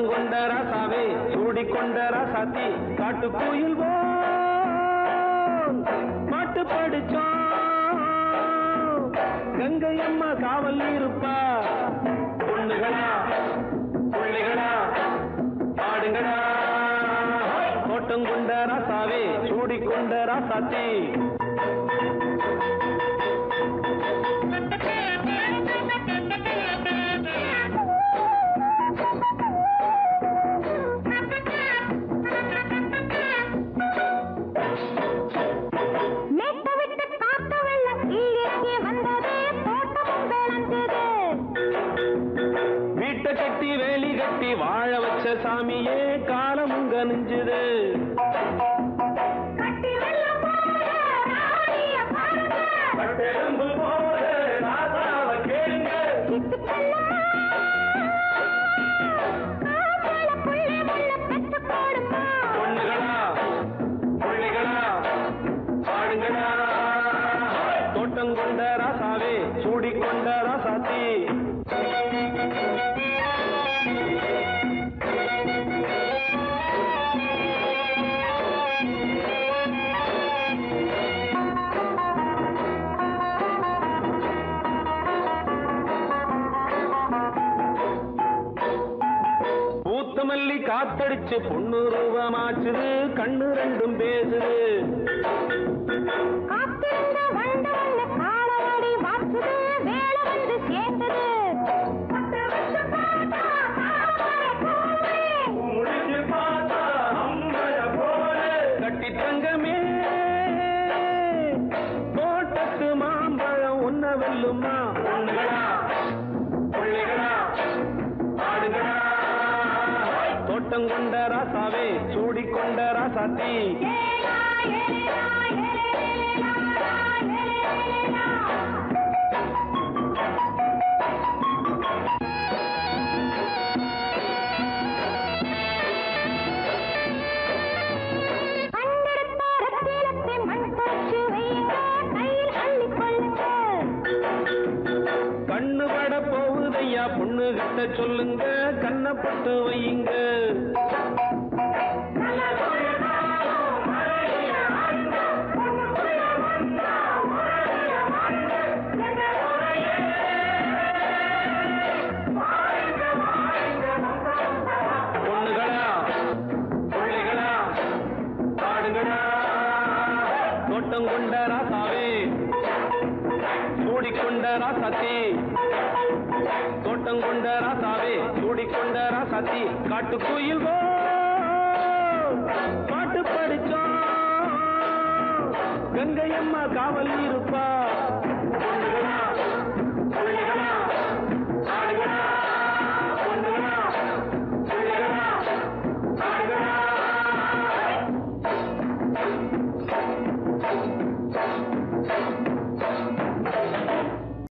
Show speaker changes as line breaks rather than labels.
தோட்டம் கொண்ட ராசாவே சூடி கொண்ட ராசாத்தி காட்டு கோயில் பாட்டு படிச்சோம் கங்கை அம்மா காவல் இருப்பா பொண்ணுகளா பிள்ளைகளா பாடுங்களா தோட்டம் கொண்ட ராசாவே சூடி கொண்ட ராசாத்தி
மேட்ட விட்டு காத்த வெள்ளம் கீழே வந்தது தோட்டமும் விளைஞ்சது
வீட்டை கட்டி வேலி கட்டி வாழ வச்ச சாமியே காலமும் கனிஞ்சுது
கட்டி வெள்ளம் போல ராணிய பாருங்க
பட்டெலும்பு போல ராசாவை கேளுங்க
சிட்டு செல்லம்மா காதல புள்ளை முள்ள பெத்து போடுமா
பொண்ணுகளா பிள்ளைகளா பாடுங்களா தோட்டம் கொண்ட ராசாவே சூடி கொண்ட ராசாத்தி பூத்த மல்லி காத்தடிச்சு பொண்ணு ரூபமாச்சுது கண்ணு ரெண்டும் பேசுது
காத்திருந்த வண்டு வந்து காலவாடி வாச்சுது வேலை வந்து சேர்ந்தது பத்து வருஷம் பார்த்தா தாமரை பூவே.
முடிச்சு பார்த்தா அம்பல போல கட்டி தங்கமே தோட்டத்து மாம்பழம் உன்ன வெல்லுமா பொண்ணுகளா பிள்ளைகளா ஆடுகளா தோட்டம் கொண்ட ராசாவே சூடி கொண்ட ராசாத்தி
ஏலா, ஏலா, ஏலேலா, ஏலேலா. கண்டெடுத்த ரத்தினத்தை மண் தொடச்சு வையுங்க, கையில் அள்ளிக் கொள்ளுங்க.
கண்ணு பட போகுதையா பொண்ணு கிட்ட சொல்லுங்க கண்ணப்பட்டு வையுங்க பொண்ணுகளா பிள்ளைகளா பாடுங்களா தோட்டம் கொண்ட ராசாவே சூடிக்கொண்ட ராசாத்தி தோட்டம் கொண்ட ராசாவே சூடிக்கொண்ட ராசாத்தி காட்டு குயில் பாட்டு படிச்சோம் கங்கை அம்மா காவல் இருப்பா பொண்ணுகளா